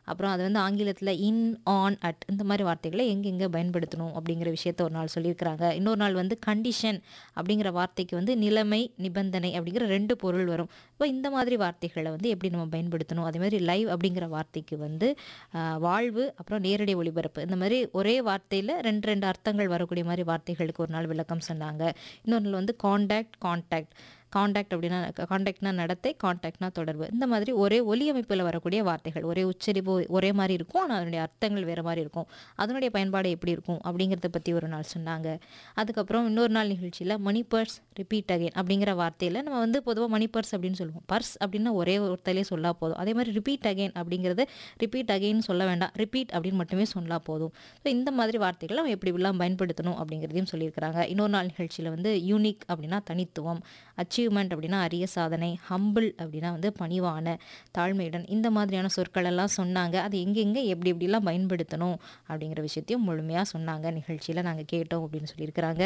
அப்புறம் அது வந்து ஆங்கிலத்தில் இன் ஆன் அட் இந்த மாதிரி வார்த்தைகளை எங்கெங்கே பயன்படுத்தணும் அப்படிங்கிற விஷயத்த ஒரு நாள் சொல்லியிருக்கிறாங்க இன்னொரு நாள் வந்து கண்டிஷன் அப்படிங்கிற வார்த்தைக்கு வந்து நிலைமை நிபந்தனை அப்படிங்கிற ரெண்டு பொருள் வரும் இப்போ இந்த மாதிரி வார்த்தைகளை வந்து எப்படி நம்ம பயன்படுத்தணும் அதே மாதிரி லைவ் அப்படிங்கிற வார்த்தைக்கு வந்து ஆஹ், வாழ்வு அப்புறம் நேரடி ஒளிபரப்பு இந்த மாதிரி ஒரே வார்த்தையில் ரெண்டு ரெண்டு அர்த்தங்கள் வரக்கூடிய மாதிரி வார்த்தைகளுக்கு ஒரு நாள் விளக்கம் சொன்னாங்க இன்னொரு நாள் வந்து காண்டாக்ட் காண்டாக்ட் காண்டாக்ட் அப்படின்னா காண்டாக்ட்னா நடத்தை காண்டாக்ட்னா தொடர்பு இந்த மாதிரி ஒரே ஒலி அமைப்பில் வரக்கூடிய வார்த்தைகள் ஒரே உச்சரிப்பு ஒரே மாதிரி இருக்கும் ஆனால் அதனுடைய அர்த்தங்கள் வேறு மாதிரி இருக்கும் அதனுடைய பயன்பாடு எப்படி இருக்கும் அப்படிங்கிறத பற்றி ஒரு நாள் சொன்னாங்க அதுக்கப்புறம் இன்னொரு நாள் நிகழ்ச்சியில் மணி பர்ஸ் ரிப்பீட் அகைன் அப்படிங்கிற வார்த்தையில் நம்ம வந்து பொதுவாக மணி பர்ஸ் அப்படின்னு சொல்லுவோம் பர்ஸ் அப்படின்னா ஒரே ஒருத்தலே சொல்லா போதும் அதே மாதிரி ரிப்பீட் அகைன் அப்படிங்கிறது ரிப்பீட் அகைன் சொல்ல வேண்டாம் ரிப்பீட் அப்படின்னு மட்டுமே சொன்னா போதும் ஸோ இந்த மாதிரி வார்த்தைகளை நம்ம எப்படி எல்லாம் பயன்படுத்தணும் அப்படிங்கிறதையும் சொல்லியிருக்கிறாங்க இன்னொரு நாள் நிகழ்ச்சியில் வந்து யூனிக் அப்படின்னா தனித்துவம் அச்சீவ்மெண்ட் அப்படின்னா அரிய சாதனை ஹம்பிள் அப்படின்னா வந்து பணிவான தாழ்மையுடன் இந்த மாதிரியான சொற்கள் எல்லாம் சொன்னாங்க அது எங்கெங்கே எப்படி எப்படிலாம் பயன்படுத்தணும் அப்படிங்கிற விஷயத்தையும் முழுமையாக சொன்னாங்க நிகழ்ச்சியில் நாங்கள் கேட்டோம் அப்படின்னு சொல்லியிருக்கிறாங்க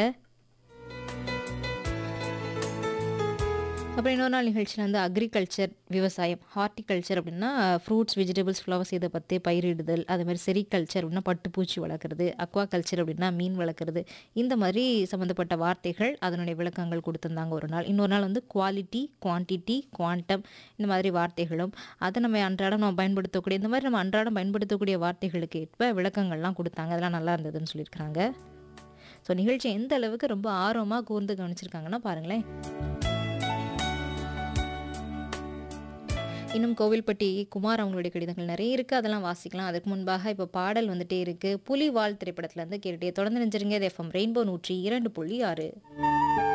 அப்புறம் இன்னொரு நாள் நிகழ்ச்சியில் வந்து அக்ரிகல்ச்சர் விவசாயம் ஹார்டிகல்ச்சர் அப்படின்னா ஃப்ரூட்ஸ் வெஜிடபிள்ஸ் ஃப்ளவர்ஸ் இதை பற்றி பயிரிடுதல் அது மாதிரி செரிகல்ச்சர் அப்படின்னா பட்டுப்பூச்சி வளர்க்குறது அக்வா கல்ச்சர் அப்படின்னா மீன் வளர்க்குறது இந்த மாதிரி சம்மந்தப்பட்ட வார்த்தைகள் அதனுடைய விளக்கங்கள் கொடுத்துருந்தாங்க ஒரு நாள் இன்னொரு நாள் வந்து குவாலிட்டி குவான்டிட்டி குவாண்டம் இந்த மாதிரி வார்த்தைகளும் அதை நம்ம அன்றாடம் நம்ம பயன்படுத்தக்கூடிய இந்த மாதிரி நம்ம அன்றாடம் பயன்படுத்தக்கூடிய வார்த்தைகளுக்கு ஏற்ப விளக்கங்கள்லாம் கொடுத்தாங்க அதெல்லாம் நல்லா இருந்ததுன்னு சொல்லியிருக்கிறாங்க ஸோ நிகழ்ச்சி எந்த அளவுக்கு ரொம்ப ஆர்வமாக கூர்ந்து கவனிச்சிருக்காங்கன்னா பாருங்களேன் இன்னும் கோவில்பட்டி குமார் அவங்களுடைய கடிதங்கள் நிறைய இருக்குது அதெல்லாம் வாசிக்கலாம் அதுக்கு முன்பாக இப்போ பாடல் வந்துட்டே இருக்குது புலிவால் திரைப்படத்துல இருந்து கேட்டுட்டே தொடர்ந்து நினைச்சிருங்க எஃப்எம் ரெயின்போ நூற்றி இரண்டு புள்ளி ஆறு